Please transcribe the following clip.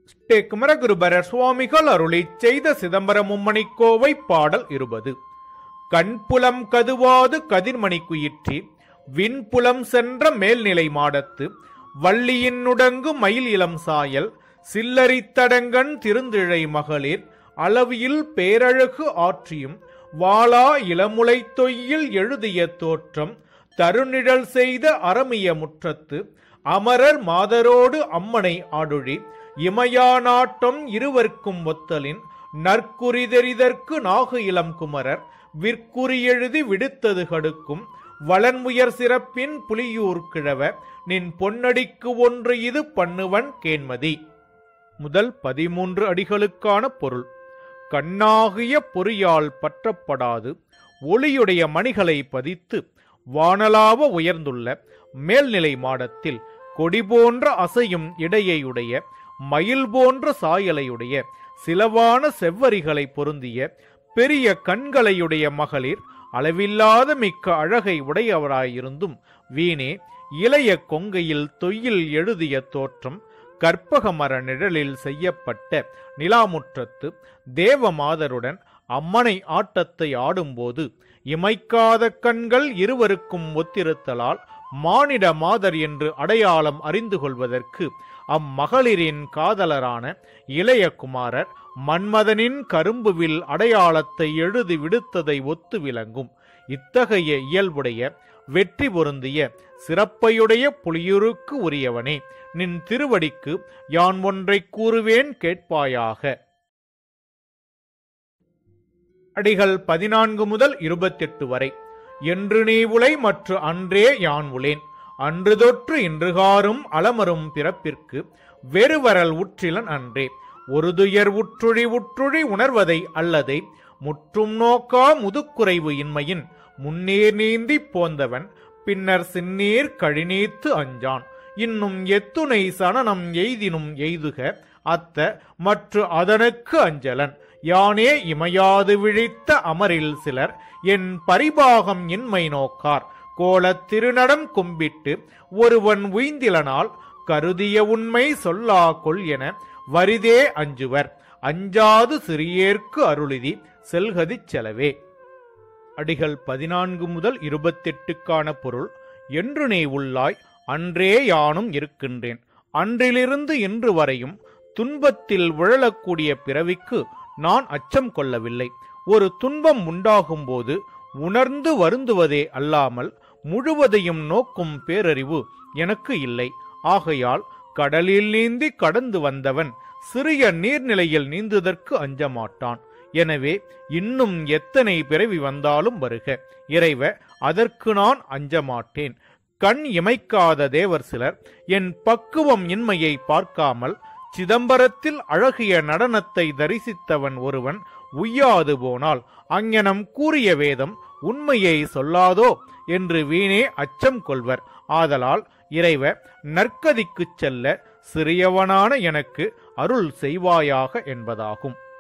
ஸ்ரீ குமரகுருபரர் சுவாமிகள் அருளிச் செய்த சிதம்பரம் மும்மணிக்கோவை பாடல் இருபது கண்புலம் கதுவாது கதிர்மணி குயிற்றி விண்புலம் சென்ற மேல்நிலை மாடத்து வள்ளியின்னுடங்கு மயில் இளம் சாயல் சில்லரித்தடங்கன் திருந்திழை மகளிர் அளவியில் பேரழகு ஆற்றியும் வாளா இளமுலை தொய்யில் எழுதிய தோற்றம் தருநிழல் செய்த அரமிய முற்றத்து அமரர் மாதரோடு அம்மனை ஆடுழி இமயா நாட்டம் இருவர்க்கும் ஒத்தலின் நற்குறிதெரிதற்கு நாகு இளம் குமரர் விற்குறி எழுதி விடுத்தது கடுக்கும் வளன்முயர் சிறப்பின் புலியூர் கிழவ நின் பொன்னடிக்கு ஒன்று இது பண்ணுவன் கேண்மதி முதல் பதிமூன்று அடிகளுக்கான பொருள் கண்ணாகிய பொறியால் பற்றப்படாது ஒளியுடைய மணிகளை பதித்து வானலாவ உயர்ந்துள்ள மேல்நிலை மாடத்தில் கொடி போன்ற அசையும் இடையையுடைய மயில் போன்ற சாயலையுடைய சிலவான செவ்வரிகளை பொருந்திய பெரிய கண்களையுடைய மகளிர் அளவில்லாத மிக்க அழகை உடையவராயிருந்தும் வீணே இளைய கொங்கையில் தொய்யில் எழுதிய தோற்றம் கற்பக மர நிழலில் செய்யப்பட்ட நிலாமுற்றத்து தேவமாதருடன் அம்மனை ஆட்டத்தை ஆடும்போது இமைக்காத கண்கள் இருவருக்கும் ஒத்திருத்தலால் மானிட மாதர் என்று அடையாளம் அறிந்து கொள்வதற்கு அம்மகளிரின் காதலரான இளைய குமாரர் மன்மதனின் கரும்புவில் அடையாளத்தை எழுதி விடுத்ததை ஒத்து விளங்கும் இத்தகைய இயல்புடைய வெற்றி பொருந்திய சிறப்பையுடைய புலியூருக்கு உரியவனே நின் திருவடிக்கு யான் ஒன்றை கூறுவேன் கேட்பாயாக அடிகள் பதினான்கு முதல் இருபத்தெட்டு வரை என்று நீ உலை மற்ற அன்றே யான் உளேன் அன்று தொற்று இன்றுகாரும் அலமரும் பிறப்பிற்கு வெறுவரல் உற்றிலன் அன்றே ஒரு துயர் உற்றுழி உற்றுழி உணர்வதை அல்லதை முற்றும் நோக்கா முதுக்குறைவு இன்மையின் முன்னேர் நீந்தி போந்தவன் பின்னர் சின்னீர் கழிநீத்து அஞ்சான் இன்னும் எத்துணை சனனம் எய்தினும் எய்துக அத்த மற்ற அதனுக்கு அஞ்சலன் யானே இமையாது விழித்த அமரில் சிலர் என் பரிபாகம் இன்மை நோக்கார் கோலத் திருநடம் கும்பிட்டு ஒருவன் உய்ந்திலனால் கருதிய உண்மை சொல்லா கொள் என வரிதே அஞ்சுவர் அஞ்சாது சிறியேற்கு அருளிதி செல்கதிச் செலவே அடிகள் பதினான்கு முதல் இருபத்தெட்டுக்கான பொருள் என்று நீ உள்ளாய் அன்றே யானும் இருக்கின்றேன் அன்றிலிருந்து இன்று வரையும் துன்பத்தில் உழலக்கூடிய பிறவிக்கு நான் அச்சம் கொள்ளவில்லை ஒரு துன்பம் உண்டாகும்போது உணர்ந்து வருந்துவதே அல்லாமல் முழுவதையும் நோக்கும் பேரறிவு எனக்கு இல்லை ஆகையால் கடலில் நீந்தி கடந்து வந்தவன் சிறிய நீர்நிலையில் நீந்துதற்கு அஞ்ச மாட்டான் எனவே இன்னும் எத்தனை பிறவி வந்தாலும் வருக இறைவ அதற்கு நான் அஞ்ச மாட்டேன் கண் இமைக்காத தேவர் சிலர் என் பக்குவம் இன்மையை பார்க்காமல் சிதம்பரத்தில் அழகிய நடனத்தை தரிசித்தவன் ஒருவன் உய்யாது போனால் அங்ஙனம் கூறிய வேதம் உண்மையை சொல்லாதோ என்று வீணே அச்சம் கொள்வர் ஆதலால் இறைவ நற்கதிக்குச் செல்ல சிறியவனான எனக்கு அருள் செய்வாயாக என்பதாகும்